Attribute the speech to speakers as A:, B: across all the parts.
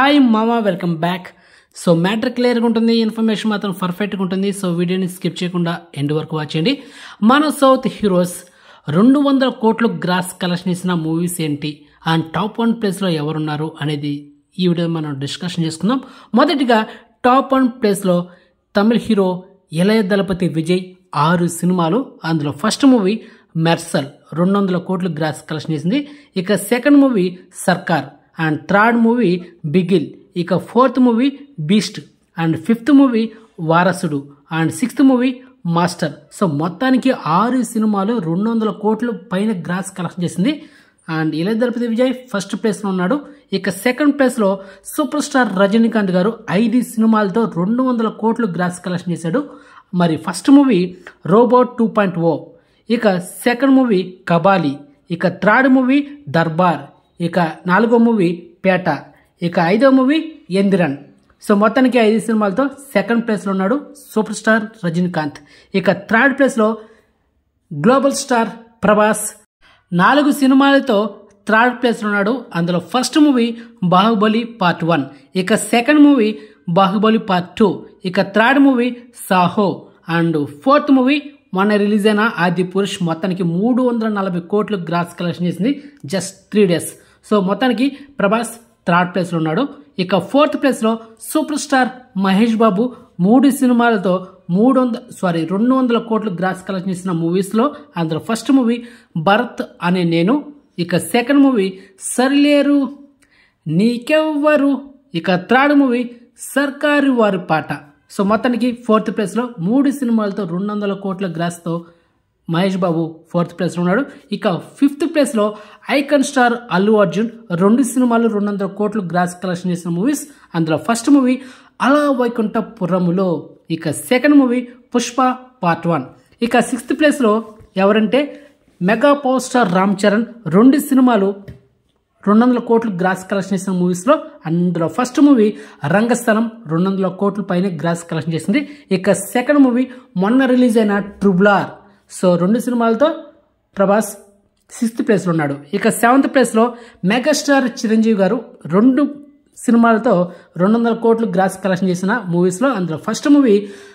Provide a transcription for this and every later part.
A: hi మామా welcome back so matter క్లియర్గా ఉంటుంది ఇన్ఫర్మేషన్ మాత్రం పర్ఫెక్ట్గా ఉంటుంది సో వీడియోని స్కిప్ చేయకుండా ఎండ్ వరకు వాచ్ చేయండి మన సౌత్ హీరోస్ రెండు వందల కోట్లు గ్రాస్ కలెక్షన్ ఇచ్చిన మూవీస్ ఏంటి అండ్ టాప్ వన్ ప్లేస్లో ఎవరున్నారు అనేది ఈ వీడియో మనం డిస్కషన్ చేసుకుందాం మొదటిగా టాప్ వన్ ప్లేస్లో తమిళ హీరో ఇళయ దళపతి విజయ్ ఆరు సినిమాలు అందులో ఫస్ట్ మూవీ మెర్సల్ రెండు వందల కోట్లు గ్రాస్ కలెక్షన్ చేసింది ఇక second movie Sarkar and third movie Bigil ఇక fourth movie Beast and fifth movie Varasudu and sixth movie Master so మొత్తానికి ఆరు సినిమాలు రెండు వందల కోట్ల పైన గ్రాస్ కలెక్షన్ చేసింది అండ్ ఇళయ దళపతి విజయ్ ఫస్ట్ ప్లేస్లో ఉన్నాడు ఇక సెకండ్ ప్లేస్లో సూపర్ స్టార్ రజనీకాంత్ గారు ఐదు సినిమాలతో రెండు వందల కోట్లు గ్రాస్ కలెక్షన్ చేశాడు మరి first movie Robot two point O ఇక సెకండ్ మూవీ కబాలి ఇక థర్డ్ మూవీ దర్బార్ ఇక నాలుగో మూవీ పేట ఇక ఐదో మూవీ ఎందిరన్ సో మొత్తానికి ఐదు సినిమాలతో సెకండ్ ప్లేస్లో ఉన్నాడు సూపర్ స్టార్ రజనీకాంత్ ఇక థర్డ్ ప్లేస్లో గ్లోబల్ స్టార్ ప్రభాస్ నాలుగు సినిమాలతో థర్డ్ ప్లేస్లో ఉన్నాడు అందులో first movie Baahubali part one ఇక second movie Baahubali part two ఇక third movie Saaho and fourth movie మొన్న రిలీజ్ అయిన ఆది పురుష్ మొత్తానికి మూడు వందల నలభై కోట్లు గ్రాస్ కలెక్షన్ చేసింది జస్ట్ త్రీ డేస్ సో మొత్తానికి ప్రభాస్ థర్డ్ ప్లేస్లో ఉన్నాడు ఇక ఫోర్త్ ప్లేస్లో సూపర్ స్టార్ మహేష్ బాబు మూడు సినిమాలతో మూడు వందల సారీ రెండు వందల కోట్లు గ్రాస్ కలెక్షన్ చేసిన మూవీస్లో అందులో ఫస్ట్ మూవీ భరత్ అనే నేను ఇక సెకండ్ మూవీ సరిలేరు నీకెవ్వరు ఇక థర్డ్ మూవీ సర్కారు వారి పాట సో మొత్తానికి ఫోర్త్ ప్లేస్లో మూడు సినిమాలతో రెండు వందల కోట్ల గ్రాస్తో మహేష్ బాబు ఫోర్త్ ప్లేస్లో ఉన్నాడు ఇక ఫిఫ్త్ ప్లేస్లో ఐకన్ స్టార్ అల్లు అర్జున్ రెండు సినిమాలు రెండు వందల కోట్లు గ్రాస్ కలెక్షన్ చేసిన మూవీస్ అందులో ఫస్ట్ మూవీ అలా వైకుంఠపురములో ఇక second movie Pushpa part one ఇక సిక్స్త్ ప్లేస్లో ఎవరంటే mega power star Ram Charan రెండు సినిమాలు రెండు వందల కోట్లు గ్రాస్ కలెక్షన్ చేసిన మూవీస్లో అందులో ఫస్ట్ మూవీ రంగస్థలం రెండు వందల కోట్ల పైన గ్రాస్ కలెక్షన్ చేసింది ఇక సెకండ్ మూవీ మొన్న రిలీజ్ అయిన ట్రిబులార్ సో రెండు సినిమాలతో ప్రభాస్ సిక్స్త్ ప్లేస్లో ఉన్నాడు ఇక సెవెంత్ ప్లేస్లో మెగాస్టార్ చిరంజీవి గారు రెండు సినిమాలతో రెండు వందల కోట్లు గ్రాస్ కలెక్షన్ చేసిన మూవీస్లో అందులో ఫస్ట్ మూవీ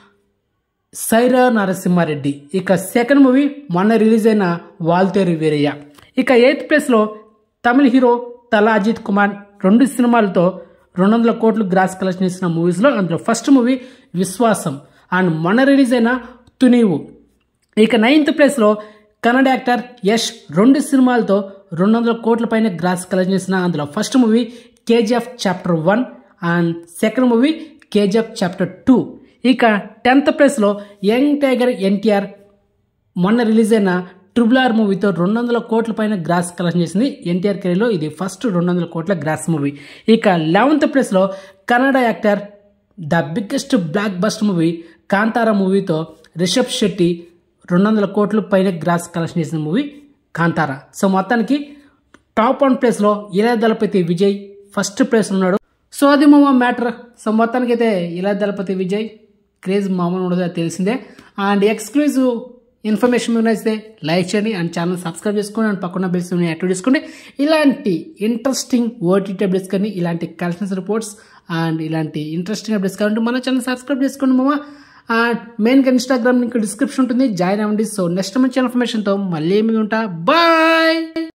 A: సైరా నరసింహారెడ్డి ఇక సెకండ్ మూవీ మొన్న రిలీజ్ అయిన వాల్తేరు వీరయ్య ఇక ఎయిత్ ప్లేస్లో తమిళ హీరో తల అజిత్ కుమార్ రెండు సినిమాలతో రెండు వందల కోట్లు గ్రాస్ కలెక్షన్ చేసిన మూవీస్లో అందులో ఫస్ట్ మూవీ విశ్వాసం అండ్ మొన్న రిలీజ్ అయిన తునీవు ఇక నైన్త్ ప్లేస్లో కన్నడ యాక్టర్ యష్ రెండు సినిమాలతో రెండు వందల కోట్ల పైన గ్రాస్ కలెక్షన్ చేసిన అందులో first movie KGF chapter one and second movie KGF chapter two ఇక టెన్త్ ప్లేస్లో యంగ్ టైగర్ ఎన్టీఆర్ మొన్న రిలీజ్ అయిన ట్రిపుల్ ఆర్ మూవీతో రెండు వందల కోట్ల పైన గ్రాస్ కలెక్షన్ చేసింది ఎన్టీఆర్ కెరీర్లో ఇది ఫస్ట్ రెండు వందల కోట్ల గ్రాస్ మూవీ ఇక లెవెంత్ ప్లేస్లో Kannada actor the biggest blockbuster movie Kantara మూవీతో రిషబ్ శెట్టి రెండు వందల కోట్ల పైన గ్రాస్ కలెక్షన్ చేసిన మూవీ కాంతారా సో మొత్తానికి టాప్ వన్ ప్లేస్లో ఇళయ దళపతి విజయ్ ఫస్ట్ ప్లేస్ ఉన్నాడు సో అది మామ మ్యాటర్ సో మొత్తానికి అయితే ఇళయ దళపతి విజయ్ క్రేజ్ మామూలు ఉండదో తెలిసిందే అండ్ ఎక్స్క్లూజివ్ ఇన్ఫర్మేషన్ మీకు నచ్చితే లైక్ చేయండి అండ్ ఛానల్ సబ్స్క్రైబ్ చేసుకోండి అండ్ పక్కన బెల్స్ యాక్టివ్ చేసుకోండి ఇలాంటి ఇంట్రెస్టింగ్ ఓటీటీ అప్డేట్స్ కానీ ఇలాంటి కలెక్షన్స్ రిపోర్ట్స్ అండ్ ఇలాంటి ఇంట్రెస్టింగ్ అప్డేట్స్ కావాలంటే మన ఛానల్ సబ్స్క్రైబ్ చేసుకోండి మామ అండ్ మెయిన్గా ఇన్స్టాగ్రామ్ లింక్ డిస్క్రిప్షన్ ఉంటుంది జాయిన్ అవ్వండి సో నెక్స్ట్ మంచి ఇన్ఫర్మేషన్తో మళ్ళీ ఏమి ఉంటా బాయ్